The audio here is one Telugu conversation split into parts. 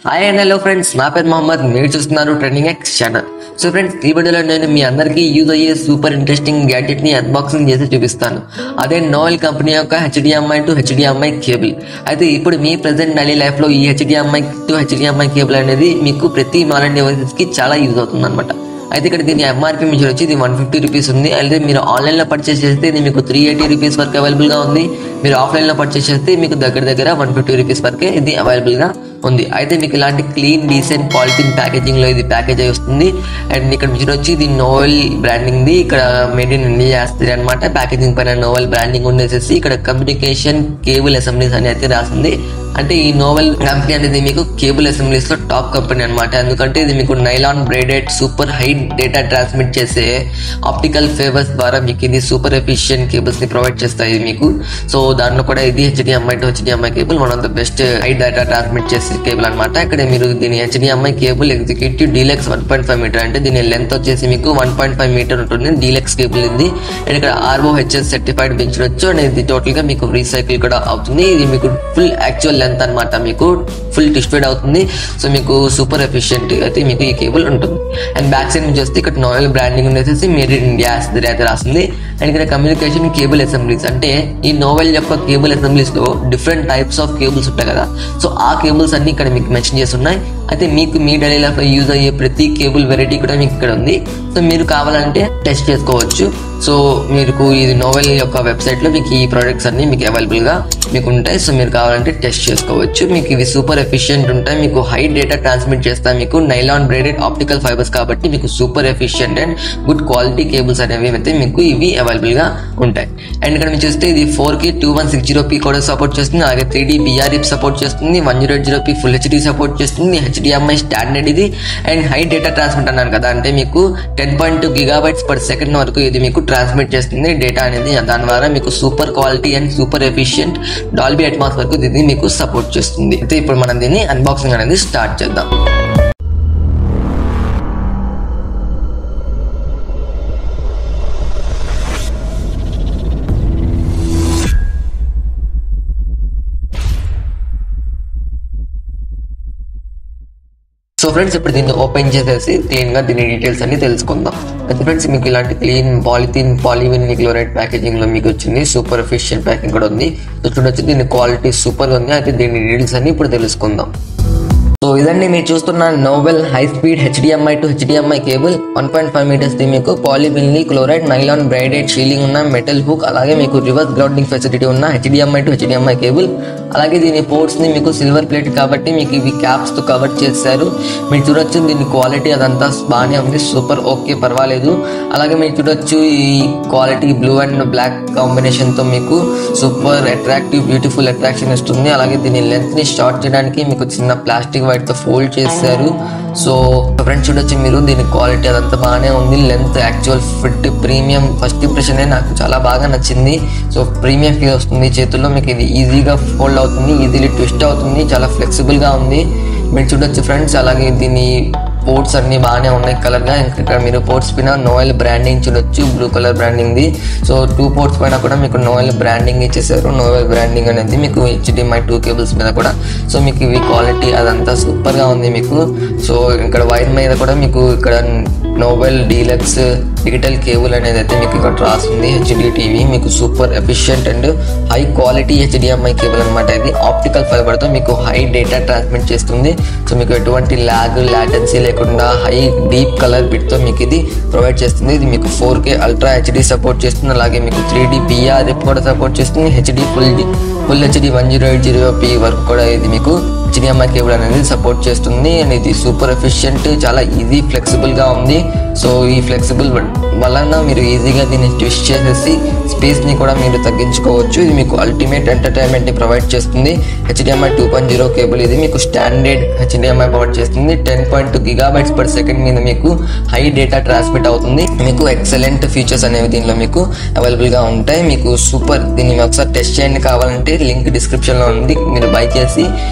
హాయ్ అండ్ హలో ఫ్రెండ్స్ నా పేరు మొహమ్మద్ మీరు చూస్తున్నారు trending X channel so friends ఈ వీడియోలో నేను మీ అందరికీ యూజ్ అయ్యే సూపర్ ఇంట్రెస్టింగ్ గ్యాడ్జెట్ ని అన్బాక్సింగ్ చేసి చూపిస్తాను అదే నోవెల్ కంపెనీ యొక్క హెచ్డిఎంఐ టు హెచ్డిఎంఐ కేబుల్ అయితే ఇప్పుడు మీ ప్రజెంట్ డైలీ లైఫ్ లో ఈ హెచ్డిఎంఐ టు హెచ్డిఎంఐ కేబుల్ అనేది మీకు ప్రతి మాలన్ డివైసెస్ కి చాలా యూజ్ అవుతుంది అనమాట అయితే ఇక్కడ దీని ఎంఆర్పి మీకు వచ్చి ఇది వన్ ఫిఫ్టీ రూపీస్ ఉంది అయితే మీరు ఆన్లైన్ లో పర్చేస్ చేస్తే ఇది మీకు త్రీ ఎయిటీ రూపీస్ వరకు అవైలబుల్ గా ఉంది మీరు ఆఫ్లైన్ లో పర్చేస్ చేస్తే మీకు దగ్గర దగ్గర వన్ ఫిఫ్టీ రూపీస్ వరకే ఇది అవైలబుల్ గా ఉంది అయితే మీకు ఇలాంటి క్లీన్ డీసెంట్ పాలిథిన్ ప్యాకేజింగ్ లో ఇది ప్యాకేజ్ అయి వస్తుంది అండ్ ఇక్కడ మీరు వచ్చి ఇది నోవెల్ బ్రాండింగ్ ది ఇక్కడ మేడ్ ఇన్ ఇండియా చేస్తుంది అనమాట ప్యాకేజింగ్ పైన నోవెల్ బ్రాండింగ్ ఉండేసేసి ఇక్కడ కమ్యూనికేషన్ కేబుల్ అసెంబ్లీస్ అని అయితే రాసింది అంటే ఈ నోవెల్ కంపెనీ అనేది మీకు కేబుల్ అసెంబ్లీస్ లో టాప్ కంపెనీ అనమాట ఎందుకంటే ఇది మీకు nylon braided super high data transmit చేసే ఆప్టికల్ ఫేవర్స్ ద్వారా మీకు ఇది సూపర్ ఎఫిషియెంట్ కేబుల్స్ ని ప్రొవైడ్ చేస్తాయి మీకు సో దాంట్లో కూడా ఇది HDMI to HDMI cable one of the best high data transmit చేసే కేబుల్ అనమాట ఇక్కడ మీరు దీని HDMI cable executive deluxe one point five metre అంటే దీని లెంత్ వచ్చేసి మీకు వన్ పాయింట్ ఫైవ్ మీటర్ ఉంటుంది డీలక్స్ కేబుల్ ఇది అండ్ ఇక్కడ ఆర్ఓ హెచ్ఎస్ సర్టిఫైడ్ పెంచవచ్చు అండ్ ఇది టోటల్ గా మీకు రీసైకిల్ కూడా అవుతుంది ఇది మీకు ఫుల్ యాక్చువల్ లెంత్ అనమాట మీకు ఫుల్ డిస్ప్లేడ్ అవుతుంది సో మీకు సూపర్ ఎఫిషియెంట్ అయితే మీకు ఈ కేబుల్ ఉంటుంది అండ్ బ్యాక్ సైడ్ నుంచి వస్తే ఇక్కడ నోయల్ బ్రాండింగ్ ఉండేసి మేడ్ ఇన్ ఇండియా అయితే రాసింది అండ్ ఇక్కడ కమ్యూనికేషన్ కేబుల్ అసెంబ్లీస్ అంటే ఈ నోవెల్ యొక్క కేబుల్ అసెంబ్లీస్ లో డిఫరెంట్ టైప్స్ ఆఫ్ కేబుల్స్ ఉంటాయి కదా సో ఆ కేబుల్స్ అన్ని ఇక్కడ మీకు మెన్షన్ చేసి ఉన్నాయి అయితే మీకు మీ డైలీ లైఫ్ లో యూజ్ అయ్యే ప్రతి కేబుల్ వెరైటీ కూడా మీకు ఇక్కడ ఉంది సో మీరు కావాలంటే టెస్ట్ చేసుకోవచ్చు సో మీకు ఇది నోవెల్ యొక్క వెబ్సైట్ లో మీకు ఈ ప్రొడక్ట్స్ అన్ని మీకు అవైలబుల్ గా మీకు ఉంటాయి సో మీరు కావాలంటే టెస్ట్ చేసుకోవచ్చు మీకు ఇవి సూపర్ ఎఫిషియెంట్ ఉంటాయి మీకు హై డేటా ట్రాన్స్మిట్ చేస్తాయి మీకు నైలాన్ బ్రేడెడ్ ఆప్టికల్ ఫైబర్స్ కాబట్టి మీకు super efficient and good quality cables అనేవి అయితే మీకు ఇవి అవైలబుల్ గా ఉంటాయి అండ్ ఇక్కడ మీరు చూస్తే ఇది four K two one six zero P కూడా సపోర్ట్ చేస్తుంది అలాగే త్రీ డీ బిఆర్ఇప్ సపోర్ట్ చేస్తుంది one zero eight zero P full HD support చేస్తుంది హెచ్డిఎంఐ స్టాండర్డ్ ఇది అండ్ హై డేటా ట్రాన్స్మిట్ అన్నాను కదా అంటే మీకు ten point two gigabytes per second వరకు ఇది మీకు ట్రాన్స్మిట్ చేస్తుంది డేటా అనేది దాని ద్వారా మీకు super quality and super efficient Dolby Atmos వరకు ఇది మీకు సపోర్ట్ చేస్తుంది అయితే ఇప్పుడు మనం దీన్ని అన్బాక్సింగ్ అనేది స్టార్ట్ చేద్దాం సో ఫ్రెండ్స్ ఇప్పుడు దీన్ని ఓపెన్ చేసేసి క్లీన్ గా దీని డీటెయిల్స్ అన్ని తెలుసుకుందాం అయితే ఫ్రెండ్స్ మీకు ఇలాంటి clean polythene polyvinyl chloride packaging లో మీకు వచ్చింది సూపర్ ఎఫిషియెంట్ ప్యాకింగ్ కూడా ఉంది సో చూడొచ్చు దీని క్వాలిటీ సూపర్ ఉంది అయితే దీని డీటెయిల్స్ అన్ని ఇప్పుడు తెలుసుకుందాం సో ఇదండి మీరు చూస్తున్న Noble high speed HDMI to HDMI cable one point five meters ది మీకు polyvinyl chloride nylon braided shielding ఉన్న మెటల్ హుక్ అలాగే మీకు రివర్స్ గ్రౌండింగ్ ఫెసిలిటీ ఉన్న హెచ్డిఎంఐ టు హెచ్డిఎంఐ కేబుల్ అలాగే దీని పోర్ట్స్ ని మీకు సిల్వర్ ప్లేట్ కాబట్టి మీకు ఇవి క్యాప్స్ తో కవర్ చేశారు మీరు చూడొచ్చు దీని క్వాలిటీ అదంతా బాగానే ఉంది సూపర్ ఓకే పర్వాలేదు అలాగే మీరు చూడొచ్చు ఈ quality blue and black combination తో మీకు సూపర్ అట్రాక్టివ్ బ్యూటిఫుల్ అట్రాక్షన్ ఇస్తుంది అలాగే దీని లెంత్ ని షార్ట్ చేయడానికి మీకు చిన్న ప్లాస్టిక్ వైట్ తో ఫోల్డ్ చేశారు సో ఫ్రెండ్స్ చూడొచ్చు మీరు దీని క్వాలిటీ అదంతా బాగానే ఉంది length actual fit premium first impression నాకు చాలా బాగా నచ్చింది సో ప్రీమియం ఫీల్ వస్తుంది చేతుల్లో మీకు ఇది ఈజీగా ఫోల్డ్ అవుతుంది ఈజీలీ ట్విస్ట్ అవుతుంది చాలా ఫ్లెక్సిబుల్ గా ఉంది మీరు చూడొచ్చు ఫ్రెండ్స్ అలాగే దీని పోర్ట్స్ అన్ని బాగానే ఉన్నాయి కలర్ గా ఇంకా ఇక్కడ మీరు పోర్ట్స్ పైన నోయల్ బ్రాండింగ్ చూడొచ్చు బ్లూ కలర్ బ్రాండింగ్ ది సో టూ పోర్ట్స్ పైన కూడా మీకు నోయల్ బ్రాండింగ్ ఇచ్చేసారు నోయల్ బ్రాండింగ్ అనేది మీకు హెచ్డిఎంఐ టూ కేబుల్స్ మీద కూడా సో మీకు ఇవి క్వాలిటీ అదంతా సూపర్ గా ఉంది మీకు సో ఇక్కడ వైర్ మీద కూడా మీకు ఇక్కడ నోబెల్ డీలక్స్ డిజిటల్ కేబుల్ అనేది అయితే మీకు ఇక్కడ రాస్తుంది హెచ్డి టీవీ మీకు super efficient and high quality HDMI cable అనమాట ఇది ఆప్టికల్ ఫైబర్ తో మీకు హై డేటా ట్రాన్స్మిట్ చేస్తుంది సో మీకు ఎటువంటి ల్యాగ్ లాటెన్సీ లేకుండా హై డీప్ కలర్ బిట్ తో మీకు ఇది ప్రొవైడ్ చేస్తుంది ఇది మీకు four K ultra HD support చేస్తుంది అలాగే మీకు త్రీ డి బిఆర్ఎఫ్ కూడా సపోర్ట్ చేస్తుంది HD full full HD one zero eight zero P వరకు కూడా ఇది మీకు హెచ్డిఎంఐ కేబుల్ అనేది సపోర్ట్ చేస్తుంది అండ్ ఇది సూపర్ ఎఫిషియంట్ చాలా ఈజీ ఫ్లెక్సిబుల్ గా ఉంది సో ఈ ఫ్లెక్సిబుల్ వలన మీరు ఈజీగా దీన్ని ట్విస్ట్ చేసేసి స్పేస్ ని కూడా మీరు తగ్గించుకోవచ్చు ఇది మీకు అల్టిమేట్ ఎంటర్టైన్మెంట్ ని ప్రొవైడ్ చేస్తుంది HDMI two point zero cable ఇది మీకు స్టాండర్డ్ హెచ్డిఎంఐ ప్రొవైడ్ చేస్తుంది ten point two gigabytes per second మీద మీకు హై డేటా ట్రాన్స్మిట్ అవుతుంది మీకు ఎక్సలెంట్ ఫీచర్స్ అనేవి దీనిలో మీకు అవైలబుల్ గా ఉంటాయి మీకు సూపర్ దీన్ని ఒకసారి టెస్ట్ చేయండి కావాలంటే లింక్ డిస్క్రిప్షన్ లో ఉంది మీరు బై చేసి హెచ్డిఎంఐ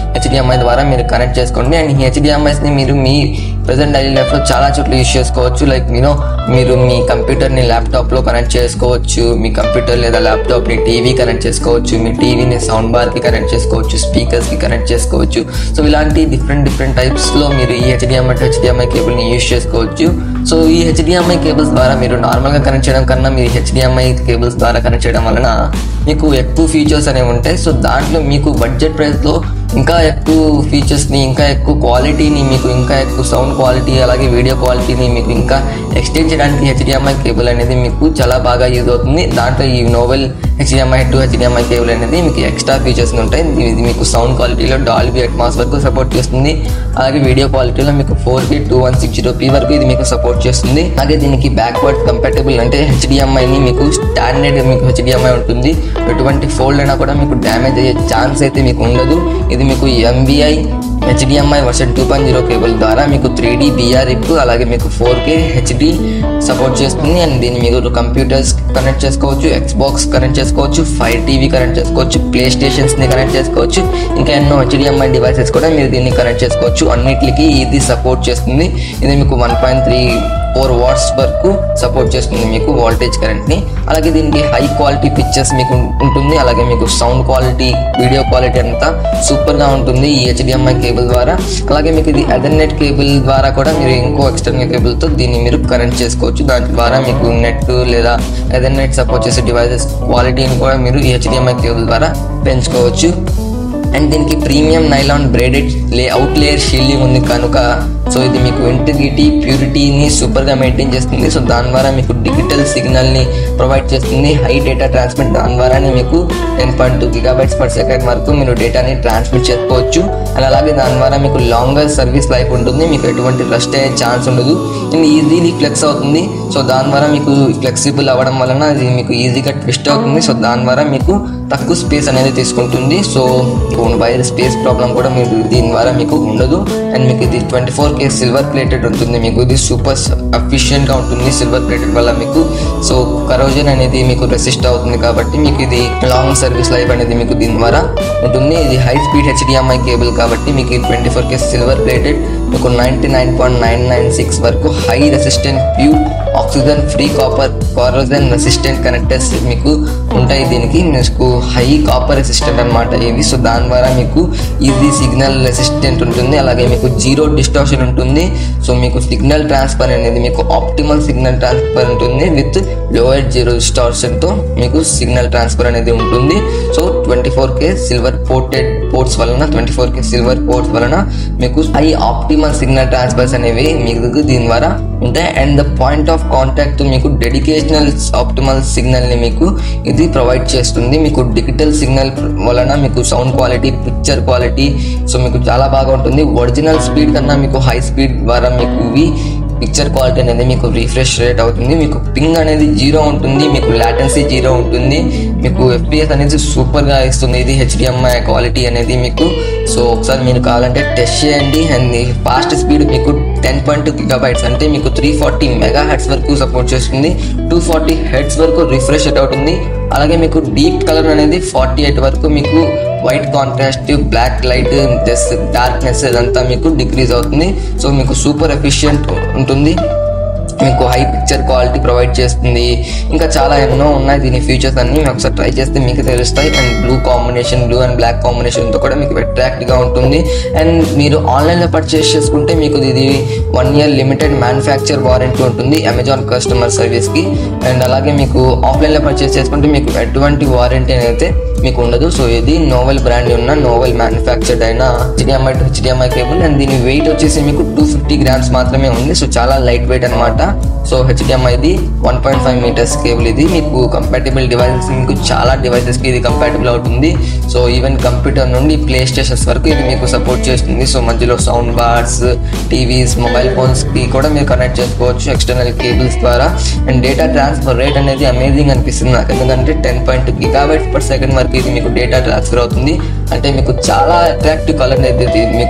హెచ్డిఎంఐ ద్వారా మీరు కనెక్ట్ చేసుకోండి అండ్ ఈ హెచ్డిఎంఐస్ని మీరు మీ ప్రజెంట్ డైలీ లైఫ్లో చాలా చోట్ల యూస్ చేసుకోవచ్చు లైక్ యూనో మీరు మీ కంప్యూటర్ని ల్యాప్టాప్లో కనెక్ట్ చేసుకోవచ్చు మీ కంప్యూటర్ లేదా ల్యాప్టాప్ని టీవీ కనెక్ట్ చేసుకోవచ్చు మీ టీవీని సౌండ్ బార్కి కనెక్ట్ చేసుకోవచ్చు స్పీకర్స్కి కనెక్ట్ చేసుకోవచ్చు సో ఇలాంటి డిఫరెంట్ డిఫరెంట్ టైప్స్లో మీరు ఈ హెచ్డిఎంఐ హెచ్డిఎంఐ కేబుల్ని యూస్ చేసుకోవచ్చు సో ఈ హెచ్డిఎంఐ కేబుల్స్ ద్వారా మీరు నార్మల్గా కనెక్ట్ చేయడం కన్నా మీరు హెచ్డిఎంఐ కేబుల్స్ ద్వారా కనెక్ట్ చేయడం వలన మీకు ఎక్కువ ఫీచర్స్ అనేవి ఉంటాయి సో దాంట్లో మీకు బడ్జెట్ ప్రైస్లో ఇంకా ఎక్కువ ఫీచర్స్ని ఇంకా ఎక్కువ క్వాలిటీని మీకు ఇంకా ఎక్కువ సౌండ్ క్వాలిటీ అలాగే వీడియో క్వాలిటీని మీకు ఇంకా ఎక్స్టెండ్ చేయడానికి హెచ్డిఎంఐ కేబుల్ అనేది మీకు చాలా బాగా యూజ్ అవుతుంది దాంట్లో ఈ Novel HDMI to HDMI cable అనేది మీకు ఎక్స్ట్రా ఫీచర్స్ ఉంటాయి ఇది మీకు సౌండ్ క్వాలిటీలో డాల్బీ అట్మాస్ వరకు సపోర్ట్ చేస్తుంది అలాగే వీడియో క్వాలిటీలో మీకు four K two one six zero P వరకు ఇది మీకు సపోర్ట్ చేస్తుంది అలాగే దీనికి బ్యాక్వర్డ్ కంపాటబుల్ అంటే హెచ్డిఎంఐని మీకు స్టాండర్డ్ మీకు హెచ్డిఎంఐ ఉంటుంది ఎటువంటి ఫోల్డ్ అయినా కూడా మీకు డ్యామేజ్ అయ్యే ఛాన్స్ అయితే మీకు ఉండదు ఇది మీకు ఎంబీఐ HDMI version two point zero cable ద్వారా మీకు త్రీ డీ బిఆర్ఇప్ అలాగే మీకు ఫోర్ కే హెచ్డి సపోర్ట్ చేస్తుంది అండ్ దీన్ని మీరు కంప్యూటర్స్ కనెక్ట్ చేసుకోవచ్చు ఎక్స్బాక్స్ కనెక్ట్ చేసుకోవచ్చు ఫైర్ టీవీ కనెక్ట్ చేసుకోవచ్చు ప్లే స్టేషన్స్ని కనెక్ట్ చేసుకోవచ్చు ఇంకా ఎన్నో హెచ్డిఎంఐ డివైసెస్ కూడా మీరు దీన్ని కనెక్ట్ చేసుకోవచ్చు అన్నిటికీ ఇది సపోర్ట్ చేస్తుంది ఇది మీకు one point three four watts వరకు సపోర్ట్ చేస్తుంది మీకు వోల్టేజ్ కరెంట్ని అలాగే దీనికి హై క్వాలిటీ పిక్చర్స్ మీకు ఉంటుంది అలాగే మీకు సౌండ్ క్వాలిటీ వీడియో క్వాలిటీ అంతా సూపర్గా ఉంటుంది ఈ హెచ్డిఎంఐ కేబుల్ ద్వారా అలాగే మీకు ఇది ఎథర్నెట్ కేబుల్ ద్వారా కూడా మీరు ఇంకో ఎక్స్టర్నల్ కేబుల్తో దీన్ని మీరు కనెక్ట్ చేసుకోవచ్చు దాని ద్వారా మీకు నెట్ లేదా ఎథర్నెట్ సపోర్ట్ చేసే డివైసెస్ క్వాలిటీని కూడా మీరు ఈ హెచ్డిఎంఐ కేబుల్ ద్వారా పెంచుకోవచ్చు అండ్ దీనికి premium nylon braided layout layer shielding ఉంది కనుక సో ఇది మీకు ఇంటిగ్రిటీ ప్యూరిటీని సూపర్గా మెయింటైన్ చేస్తుంది సో దాని ద్వారా మీకు డిజిటల్ సిగ్నల్ని ప్రొవైడ్ చేస్తుంది హై డేటా ట్రాన్స్మిట్ దాని ద్వారానే మీకు ten point two gigabytes per second వరకు మీరు డేటాని ట్రాన్స్మిట్ చేసుకోవచ్చు అండ్ అలాగే దాని ద్వారా మీకు లాంగర్ సర్వీస్ లైఫ్ ఉంటుంది మీకు ఎటువంటి రస్ట్ అయ్యే ఛాన్స్ ఉండదు అండ్ ఈజీలీ ఫ్లెక్స్ అవుతుంది సో దాని ద్వారా మీకు ఫ్లెక్సిబుల్ అవ్వడం వలన ఇది మీకు ఈజీగా ట్విస్ట్ అవుతుంది సో దాని ద్వారా మీకు తక్కువ స్పేస్ అనేది తీసుకుంటుంది సో వైర్ స్పేస్ ప్రాబ్లం కూడా మీకు దీని ద్వారా మీకు ఉండదు అండ్ మీకు ఇది twenty four K silver plated ఉంటుంది మీకు ఇది సూపర్ అఫిషియెంట్గా ఉంటుంది సిల్వర్ ప్లేటెడ్ వల్ల మీకు సో కరోజన్ అనేది మీకు రెసిస్ట్ అవుతుంది కాబట్టి మీకు ఇది లాంగ్ సర్వీస్ లైఫ్ అనేది మీకు దీని ద్వారా ఉంటుంది ఇది హై స్పీడ్ హెచ్డిఎంఐ కేబుల్ కాబట్టి మీకు twenty four K silver plated మీకు ninety nine point nine nine six వరకు high resistant pure oxygen free copper corrosion resistant connectors మీకు ఉంటాయి దీనికి మీకు హై కాపర్ రెసిస్టెంట్ అనమాట ఇవి సో దాని ద్వారా మీకు ఈజీ సిగ్నల్ రెసిస్టెంట్ ఉంటుంది అలాగే మీకు జీరో డిస్టార్షన్ ఉంటుంది సో మీకు సిగ్నల్ ట్రాన్స్ఫర్ అనేది మీకు ఆప్టిమల్ సిగ్నల్ ట్రాన్స్ఫర్ ఉంటుంది విత్ లోయర్ జీరో డిస్టార్షన్తో మీకు సిగ్నల్ ట్రాన్స్ఫర్ అనేది ఉంటుంది so twenty four K silver ported ports వలన twenty four K silver ports వలన మీకు హై ఆప్టిమల్ సిగ్నల్ ట్రాన్స్ఫర్స్ అనేవి మీకు దీని ద్వారా ఉంటాయి and the point of contact మీకు డెడికేషనల్ ఆప్టిమల్ సిగ్నల్ని మీకు ఇది ప్రొవైడ్ చేస్తుంది మీకు డిజిటల్ సిగ్నల్ వలన మీకు sound quality picture quality so మీకు చాలా బాగా ఉంటుంది ఒరిజినల్ స్పీడ్ కన్నా మీకు హై స్పీడ్ ద్వారా మీకు ఇవి పిక్చర్ క్వాలిటీ అనేది మీకు రిఫ్రెష్ రేట్ అవుతుంది మీకు పింగ్ అనేది జీరో ఉంటుంది మీకు లాటెన్సీ జీరో ఉంటుంది మీకు ఎఫ్పిఎస్ అనేది సూపర్గా ఇస్తుంది ఇది హెచ్డిఎంఐ క్వాలిటీ అనేది మీకు సో ఒకసారి మీరు కావాలంటే టెస్ట్ చేయండి అండ్ ఫాస్ట్ స్పీడ్ మీకు టెన్ పాయింట్ టూ గిగాబైట్స్ అంటే మీకు త్రీ ఫార్టీ మెగా హెడ్స్ వరకు సపోర్ట్ చేస్తుంది టూ ఫార్టీ హెడ్స్ వరకు రిఫ్రెష్ రేట్ అవుతుంది అలాగే మీకు డీప్ కలర్ అనేది ఫార్టీ ఎయిట్ వరకు మీకు white contrast black light just darkness ఇదంతా మీకు డిక్రీజ్ అవుతుంది సో మీకు సూపర్ ఎఫిషియంట్ ఉంటుంది మీకు హై పిక్చర్ క్వాలిటీ ప్రొవైడ్ చేస్తుంది ఇంకా చాలా ఎన్నో ఉన్నాయి దీని ఫీచర్స్ అన్ని మీరు ఒకసారి ట్రై చేస్తే మీకు తెలుస్తాయి and blue combination blue and black కాంబినేషన్తో కూడా మీకు అట్రాక్ట్గా ఉంటుంది అండ్ మీరు ఆన్లైన్లో పర్చేస్ చేసుకుంటే మీకు ఇది one year limited manufacture warranty ఉంటుంది అమెజాన్ కస్టమర్ సర్వీస్కి అండ్ అలాగే మీకు ఆఫ్లైన్లో పర్చేస్ చేసుకుంటే మీకు ఎటువంటి వారంటీ అయితే మీకు ఉండదు సో ఇది నోవెల్ బ్రాండ్ ఉన్న నోవెల్ మ్యానుఫ్యాక్చర్డ్ అయిన HDMI to HDMI cable and దీని వెయిట్ వచ్చేసి మీకు టూ ఫిఫ్టీ గ్రామ్స్ మాత్రమే ఉంది సో చాలా లైట్ వెయిట్ అనమాట సో హెచ్డిఎంఐది one point five meters cable ఇది మీకు కంపాటబుల్ డివైసెస్ మీకు చాలా డివైసెస్కి ఇది కంపాటబుల్ అవుతుంది సో ఈవెన్ కంప్యూటర్ నుండి ప్లే స్టేషన్స్ వరకు ఇది మీకు సపోర్ట్ చేస్తుంది సో మధ్యలో సౌండ్ బార్స్ టీవీస్ మొబైల్ ఫోన్స్కి కూడా మీరు కనెక్ట్ చేసుకోవచ్చు ఎక్స్టర్నల్ కేబుల్స్ ద్వారా అండ్ డేటా ట్రాన్స్ఫర్ రేట్ అనేది అమేజింగ్ అనిపిస్తుంది నాకు ఎందుకంటే ten point gigabytes per second వరకు ఇది మీకు డేటా ట్రాన్స్ఫర్ అవుతుంది అంటే మీకు చాలా అట్రాక్టివ్ కలర్ అనేది ఇది మీకు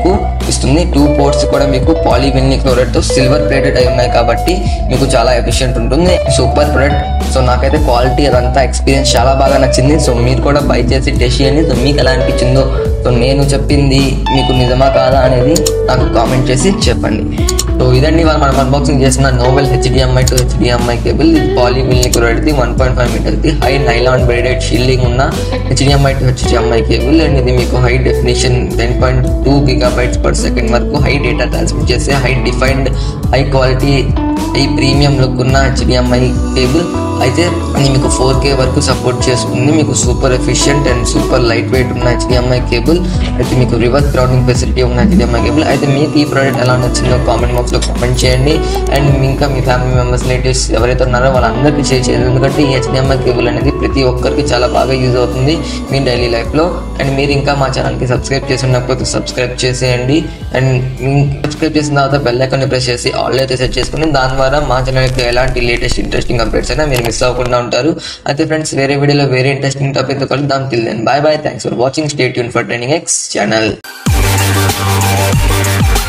ఇస్తుంది టూ పోర్ట్స్ కూడా మీకు పాలీవినిల్ క్లోరైడ్ తో సిల్వర్ ప్లేటెడ్ అయి ఉన్నాయి కాబట్టి మీకు చాలా ఎఫిషియెంట్ ఉంటుంది సూపర్ ప్రొడక్ట్ సో నాకైతే క్వాలిటీ అదంతా ఎక్స్పీరియన్స్ చాలా బాగా నచ్చింది సో మీరు కూడా బై చేసి టెస్ట్ చేయండి సో మీకు ఎలా అనిపించిందో సో నేను చెప్పింది మీకు నిజమా కాదా అనేది నాకు కామెంట్ చేసి చెప్పండి సో ఇదండి వాళ్ళు మనం అన్బాక్సింగ్ చేసిన Novel HDMI to HDMI cable ఇది పాలీవినిల్ క్లోరైడ్ది వన్ పాయింట్ ఫైవ్ మీటర్ది హై నైలాన్ బ్రేడెడ్ షీల్డింగ్ ఉన్న HDMI to HDMI cable and ఇది మీకు high definition ten point two gigabytes per second వరకు హై డేటా ట్రాన్స్మిట్ చేసే high defined high quality high premium look ఉన్న హెచ్డిఎంఐ కేబుల్ అయితే ఇది మీకు ఫోర్ కే వరకు సపోర్ట్ చేస్తుంది మీకు super efficient and super light weight ఉన్న హెచ్డిఎంఐ కేబుల్ అయితే మీకు రివర్స్ గ్రౌండింగ్ ఫెసిలిటీ ఉన్న హెచ్డిఎంఐ కేబుల్ అయితే మీకు ఈ ప్రోడక్ట్ ఎలా నచ్చిందో కామెంట్ బాక్స్లో కామెంట్ చేయండి అండ్ ఇంకా మీ ఫ్యామిలీ మెంబర్స్ రిలేటివ్స్ ఎవరైతే ఉన్నారో వాళ్ళందరికీ షేర్ చేయండి ఎందుకంటే ఈ హెచ్డిఎంఐ కేబుల్ అనేది ప్రతి ఒక్కరికి చాలా బాగా యూజ్ అవుతుంది మీ డైలీ లైఫ్లో అండ్ మీరు ఇంకా మా ఛానల్కి సబ్స్క్రైబ్ చేసి ఉండకపోతే సబ్స్క్రైబ్ చేసేయండి అండ్ సబ్స్క్రైబ్ చేసిన తర్వాత బెల్ ఐకాన్ని ప్రెస్ చేసి ఆల్ అయితే సెట్ చేసుకుని దాని ద్వారా మా ఛానల్కి ఎలాంటి లేటెస్ట్ ఇంట్రెస్టింగ్ అప్డేట్స్ అయినా మీరు మిస్ అవ్వకుండా ఉంటారు అయితే ఫ్రెండ్స్ వేరే వీడియోలో వేరే ఇంట్రెస్టింగ్ టాపిక్తో కలుద్దాం till then bye bye thanks for watching stay tune for training X channel